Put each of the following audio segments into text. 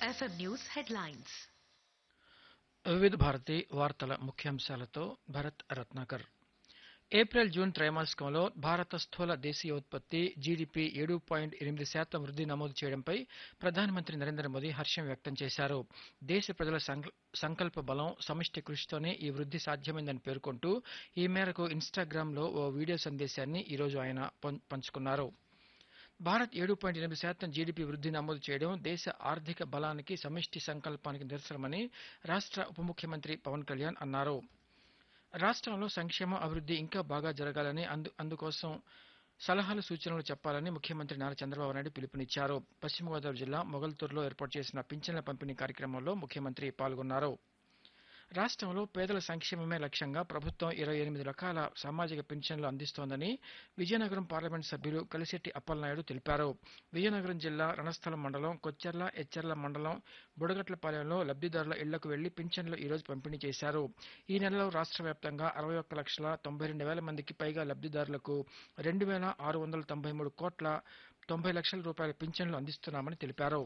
FM News headlines. Vividh Bharati వార్తల ముఖ్యాంశాలతో Bharat Ratnakar April June త్రైమాసికంలో భారత స్థూల దేశీయోత్పత్తి జీడీపీ ఏడు పాయింట్ ఎనిమిది శాతం వృద్ధి నమోదు చేయడంపై ప్రధానమంత్రి నరేంద్ర మోదీ హర్షం వ్యక్తం చేశారు దేశ ప్రజల సంక- సంకల్ప బలం సమిష్టి కృషితోనే ఈ వృద్ధి సాధ్యమైందని పేర్కొంటూ ఈ మేరకు ఇన్స్టాగ్రామ్లో ఓ వీడియో సందేశాన్ని ఈరోజు ఆయన పం- పంచుకున్నారు భారత్ ఏడు పాయింట్ ఎనిమిది శాతం జీడీపీ వృద్ధి నమోదు చేయడం దేశ ఆర్థిక బలానికి సమిష్టి సంకల్పానికి నిదర్శనమని రాష్ట్ర ఉప ముఖ్యమంత్రి పవన్ కళ్యాణ్ అన్నారు రాష్ట్రంలో సంక్షేమ అభివృద్ధి ఇంకా బాగా జరగాలని అందు అందుకోసం సలహాలు సూచనలు చెప్పాలని ముఖ్యమంత్రి నారా చంద్రబాబు నాయుడు పిలుపునిచ్చారు పశ్చిమ గోదావరి జిల్లా మొగల్తూరులో ఏర్పాటు చేసిన పింఛన్ల పంపిణీ కార్యక్రమంలో ముఖ్యమంత్రి పాల్గొన్నారు రాష్ట్రంలో పేదల సంక్షేమమే లక్ష్యంగా ప్రభుత్వం ఇరవై ఎనిమిది రకాల సామాజిక పింఛన్లు అందిస్తోందని విజయనగరం పార్లమెంట్ సభ్యులు కలిశెట్టి అప్పలనాయుడు తెలిపారు విజయనగరం జిల్లా రణస్థలం మండలం కొచ్చెర్ల ఎచ్చెర్ల మండలం బుడగట్లపాలెంలో లబ్ధిదారుల ఇళ్లకు వెళ్లి పింఛన్లు ఈ రోజు పంపిణీ చేశారు ఈ నెలలో రాష్ట్ర వ్యాప్తంగా అరవై ఒక్క లక్షల తొంభై రెండు వేల మందికి పైగా లబ్ధిదారులకు రెండు వేల ఆరు వందల తొంభై మూడు కోట్ల తొంభై లక్షల రూపాయల పింఛన్లు అందిస్తున్నామని తెలిపారు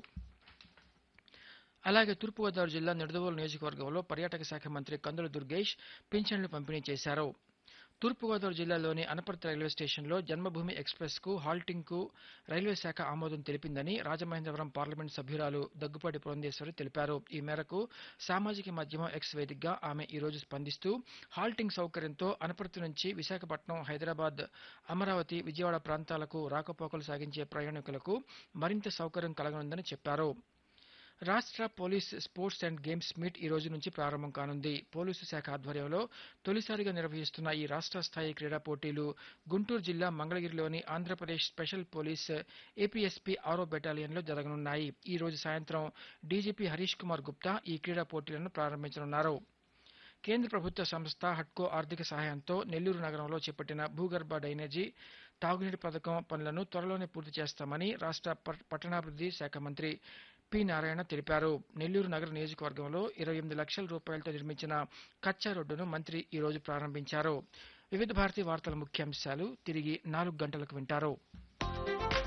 అలాగే తూర్పుగోదావరి జిల్లా నిడదవోలు నియోజకవర్గంలో పర్యాటక శాఖ మంత్రి కందుల దుర్గేష్ పింఛన్లు పంపిణీ చేశారు తూర్పుగోదావరి జిల్లాలోని అనపర్తి రైల్వే స్టేషన్లో జన్మభూమి ఎక్స్ప్రెస్ కు హాల్టింగ్ కు రైల్వే శాఖ ఆమోదం తెలిపిందని రాజమహేంద్రవరం పార్లమెంట్ సభ్యురాలు దగ్గుపాటి పురంధేశ్వరి తెలిపారు ఈ మేరకు సామాజిక మాధ్యమం ఎక్స్ వేదికగా ఆమె ఈ రోజు స్పందిస్తూ హాల్టింగ్ సౌకర్యంతో అనపర్తి నుంచి విశాఖపట్నం హైదరాబాద్ అమరావతి విజయవాడ ప్రాంతాలకు రాకపోకలు సాగించే ప్రయాణికులకు మరింత సౌకర్యం కలగనుందని చెప్పారు రాష్ట్ర police sports and games meet ఈ రోజు నుంచి ప్రారంభం కానుంది పోలీసు శాఖ ఆధ్వర్యంలో తొలిసారిగా నిర్వహిస్తున్న ఈ రాష్ట్ర స్థాయి క్రీడా పోటీలు గుంటూరు జిల్లా మంగళగిరిలోని ఆంధ్రప్రదేశ్ స్పెషల్ పోలీస్ ఏపీఎస్పీ ఆరో బెటాలియన్లో జరగనున్నాయి ఈ రోజు సాయంత్రం డీజీపీ హరీష్ కుమార్ గుప్తా ఈ క్రీడా పోటీలను ప్రారంభించనున్నారు కేంద్ర ప్రభుత్వ సంస్థ హట్కో ఆర్థిక సహాయంతో నెల్లూరు నగరంలో చేపట్టిన భూగర్భ డ్రైనేజీ తాగునీటి పథకం పనులను త్వరలోనే పూర్తి చేస్తామని రాష్ట్ర ప- పట్టణాభివృద్ధి శాఖ మంత్రి పి నారాయణ తెలిపారు నెల్లూరు నగర నియోజకవర్గంలో ఇరవై ఎనిమిది లక్షల రూపాయలతో నిర్మించిన కచ్చా రోడ్డును మంత్రి ఈ రోజు ప్రారంభించారు వివిధ భారతి వార్తల ముఖ్యాంశాలు తిరిగి నాలుగు గంటలకు వింటారు